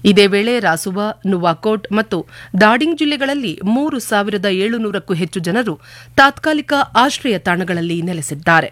ಇದೇ ವೇಳೆ ರಾಸುವ ನುವಾಕೋಟ್ ಮತ್ತು ದಾಡಿಂಗ್ ಜಿಲ್ಲೆಗಳಲ್ಲಿ ಮೂರು ಸಾವಿರದ ಏಳುನೂರಕ್ಕೂ ಹೆಚ್ಚು ಜನರು ತಾತ್ಕಾಲಿಕ ಆಶ್ರಯ ತಾಣಗಳಲ್ಲಿ ನೆಲೆಸಿದ್ದಾರೆ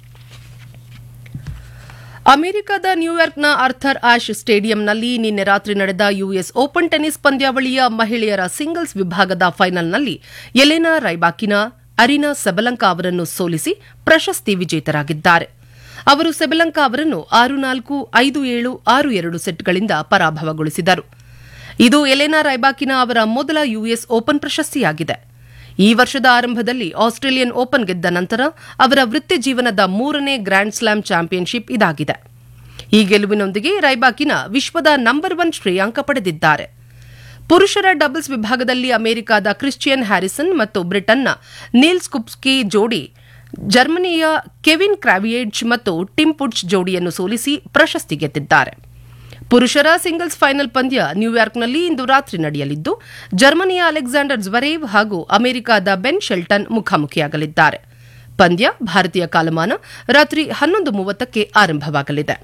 ಅಮೆರಿಕದ ನ್ಯೂಯಾರ್ಕ್ನ ಅರ್ಥರ್ ಆಶ್ ಸ್ಟೇಡಿಯಂನಲ್ಲಿ ನಿನ್ನೆ ರಾತ್ರಿ ನಡೆದ ಯುಎಸ್ ಓಪನ್ ಟೆನಿಸ್ ಪಂದ್ಯಾವಳಿಯ ಮಹಿಳೆಯರ ಸಿಂಗಲ್ಸ್ ವಿಭಾಗದ ಫೈನಲ್ನಲ್ಲಿ ಎಲೆನಾ ರೈಬಾಕಿನ ಅರಿನಾ ಸೆಬಲಂಕಾ ಅವರನ್ನು ಸೋಲಿಸಿ ಪ್ರಶಸ್ತಿ ವಿಜೇತರಾಗಿದ್ದಾರೆ ಅವರು ಸೆಬಲಂಕಾ ಅವರನ್ನು ಆರು ನಾಲ್ಕು ಐದು ಏಳು ಆರು ಎರಡು ಸೆಟ್ಗಳಿಂದ ಪರಾಭವಗೊಳಿಸಿದರು ಇದು ಎಲೆನಾ ರೈಬಾಕಿನ ಅವರ ಮೊದಲ ಯುಎಸ್ ಓಪನ್ ಪ್ರಶಸ್ತಿಯಾಗಿದೆ ಈ ವರ್ಷದ ಆರಂಭದಲ್ಲಿ ಆಸ್ಟ್ರೇಲಿಯನ್ ಓಪನ್ ಗೆದ್ದ ನಂತರ ಅವರ ವೃತ್ತಿ ಜೀವನದ ಮೂರನೇ ಗ್ರ್ಯಾಂಡ್ ಸ್ಲಾಮ್ ಚಾಂಪಿಯನ್ಶಿಪ್ ಇದಾಗಿದೆ ಈ ಗೆಲುವಿನೊಂದಿಗೆ ರೈಬಾಕಿನ ವಿಶ್ವದ ನಂಬರ್ ಒನ್ ಶ್ರೇಯಾಂಕ ಪಡೆದಿದ್ದಾರೆ ಪುರುಷರ ಡಬಲ್ಸ್ ವಿಭಾಗದಲ್ಲಿ ಅಮೆರಿಕದ ಕ್ರಿಶ್ಚಿಯನ್ ಹ್ಯಾರಿಸನ್ ಮತ್ತು ಬ್ರಿಟನ್ನ ನೀಲ್ಸ್ ಕುಪ್ಸ್ಕಿ ಜೋಡಿ ಜರ್ಮನಿಯ ಕೆವಿನ್ ಕ್ರಾವಿಯೇಜ್ ಮತ್ತು ಟಿಮ್ ಪುಡ್ಸ್ ಜೋಡಿಯನ್ನು ಸೋಲಿಸಿ ಪ್ರಶಸ್ತಿ ಗೆದ್ದಿದ್ದಾರೆ ಪುರುಷರ ಸಿಂಗಲ್ಸ್ ಫೈನಲ್ ಪಂದ್ಯ ನ್ಯೂಯಾರ್ಕ್ನಲ್ಲಿ ಇಂದು ರಾತ್ರಿ ನಡೆಯಲಿದ್ದು ಜರ್ಮನಿಯ ಅಲೆಕ್ಸಾಂಡರ್ ಜ್ವರೇವ್ ಹಾಗೂ ಅಮೆರಿಕದ ಬೆನ್ ಶೆಲ್ಟನ್ ಮುಖಾಮುಖಿಯಾಗಲಿದ್ದಾರೆ ಪಂದ್ಯ ಭಾರತೀಯ ಕಾಲಮಾನ ರಾತ್ರಿ ಹನ್ನೊಂದು ಮೂವತ್ತಕ್ಕೆ ಆರಂಭವಾಗಲಿದೆ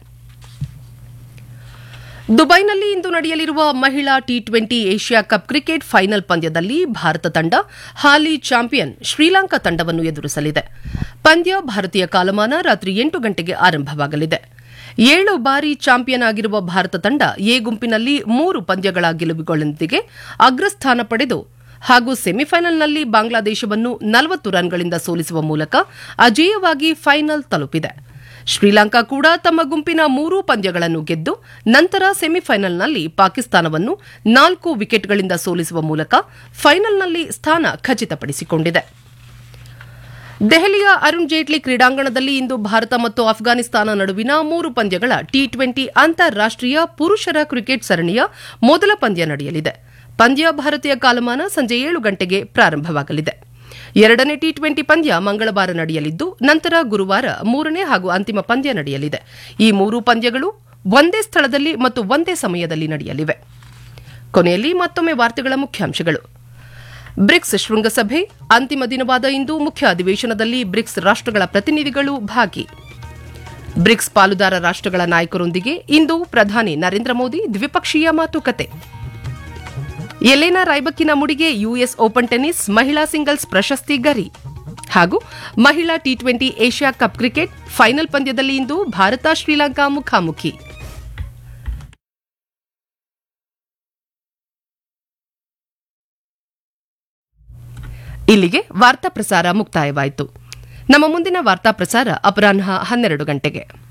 ದುಬೈನಲ್ಲಿ ಇಂದು ನಡೆಯಲಿರುವ ಮಹಿಳಾ T twenty Asia cup cricket final ಪಂದ್ಯದಲ್ಲಿ ಭಾರತ ತಂಡ ಹಾಲಿ ಚಾಂಪಿಯನ್ ಶ್ರೀಲಂಕಾ ತಂಡವನ್ನು ಎದುರಿಸಲಿದೆ ಪಂದ್ಯ ಭಾರತೀಯ ಕಾಲಮಾನ ರಾತ್ರಿ ಎಂಟು ಗಂಟೆಗೆ ಆರಂಭವಾಗಲಿದೆ ಏಳು ಬಾರಿ ಚಾಂಪಿಯನ್ ಆಗಿರುವ ಭಾರತ ತಂಡ ಎ ಗುಂಪಿನಲ್ಲಿ ಮೂರು ಪಂದ್ಯಗಳ ಗೆಲುವುಗಳೊಂದಿಗೆ ಅಗ್ರಸ್ಥಾನ ಪಡೆದು ಹಾಗೂ ಸೆಮಿಫೈನಲ್ನಲ್ಲಿ ಬಾಂಗ್ಲಾದೇಶವನ್ನು ನಲವತ್ತು ರನ್ಗಳಿಂದ ಸೋಲಿಸುವ ಮೂಲಕ ಅಜೇಯವಾಗಿ ಫೈನಲ್ ತಲುಪಿದೆ ಶ್ರೀಲಂಕಾ ಕೂಡ ತಮ್ಮ ಗುಂಪಿನ ಮೂರೂ ಪಂದ್ಯಗಳನ್ನು ಗೆದ್ದು ನಂತರ ಸೆಮಿಫೈನಲ್ನಲ್ಲಿ ಪಾಕಿಸ್ತಾನವನ್ನು ನಾಲ್ಕು ವಿಕೆಟ್ಗಳಿಂದ ಸೋಲಿಸುವ ಮೂಲಕ ಫೈನಲ್ನಲ್ಲಿ ಸ್ಥಾನ ಖಚಿತಪಡಿಸಿಕೊಂಡಿದೆ ದೆಹಲಿಯ ಅರುಣ್ ಜೇಟ್ಲಿ ಕ್ರೀಡಾಂಗಣದಲ್ಲಿ ಇಂದು ಭಾರತ ಮತ್ತು ಅಫ್ಘಾನಿಸ್ತಾನ ನಡುವಿನ ಮೂರು ಪಂದ್ಯಗಳ ಟಿ ಟ್ವೆಂಟಿ ಅಂತಾರಾಷ್ಟೀಯ ಪುರುಷರ ಕ್ರಿಕೆಟ್ ಸರಣಿಯ ಮೊದಲ ಪಂದ್ಯ ನಡೆಯಲಿದೆ ಪಂದ್ಯ ಭಾರತೀಯ ಕಾಲಮಾನ ಸಂಜೆ ಏಳು ಗಂಟೆಗೆ ಪ್ರಾರಂಭವಾಗಲಿದೆ ಎರಡನೇ ಟಿ ಟ್ವೆಂಟಿ ಪಂದ್ಯ ಮಂಗಳವಾರ ನಡೆಯಲಿದ್ದು ನಂತರ ಗುರುವಾರ ಮೂರನೇ ಹಾಗೂ ಅಂತಿಮ ಪಂದ್ಯ ನಡೆಯಲಿದೆ ಈ ಮೂರು ಪಂದ್ಯಗಳು ಒಂದೇ ಸ್ಥಳದಲ್ಲಿ ಮತ್ತು ಒಂದೇ ಸಮಯದಲ್ಲಿ ನಡೆಯಲಿವೆ ಕೊನೆಯಲ್ಲಿ ಮತ್ತೊಮ್ಮೆ ವಾರ್ತೆಗಳ ಮುಖ್ಯಾಂಶಗಳು ಬ್ರಿಕ್ಸ್ ಶೃಂಗಸಭೆ ಅಂತಿಮ ದಿನವಾದ ಇಂದು ಮುಖ್ಯ ಅಧಿವೇಶನದಲ್ಲಿ ಬ್ರಿಕ್ಸ್ ರಾಷ್ಟಗಳ ಪ್ರತಿನಿಧಿಗಳು ಭಾಗಿ ಬ್ರಿಕ್ಸ್ ಪಾಲುದಾರ ರಾಷ್ಟಗಳ ನಾಯಕರೊಂದಿಗೆ ಇಂದು ಪ್ರಧಾನಿ ನರೇಂದ್ರ ಮೋದಿ ದ್ವಿಪಕ್ಷೀಯ ಮಾತುಕತೆ ಎಲೆನಾ ರೈಬಕ್ಕಿನ ಮುಡಿಗೆ ಯುಎಸ್ ಓಪನ್ ಟೆನಿಸ್ ಮಹಿಳಾ ಸಿಂಗಲ್ಸ್ ಪ್ರಶಸ್ತಿ ಗರಿ ಹಾಗೂ ಮಹಿಳಾ T twenty Asia cup cricket final ಪಂದ್ಯದಲ್ಲಿ ಇಂದು ಭಾರತ ಶ್ರೀಲಂಕಾ ಮುಖಾಮುಖಿ ಇಲ್ಲಿಗೆ ವಾರ್ತಾ ಪ್ರಸಾರ ಮುಕ್ತಾಯವಾಯಿತು ನಮ್ಮ ಮುಂದಿನ ವಾರ್ತಾ ಪ್ರಸಾರ ಅಪರಾಹ್ನ ಹನ್ನೆರಡು ಗಂಟೆಗೆ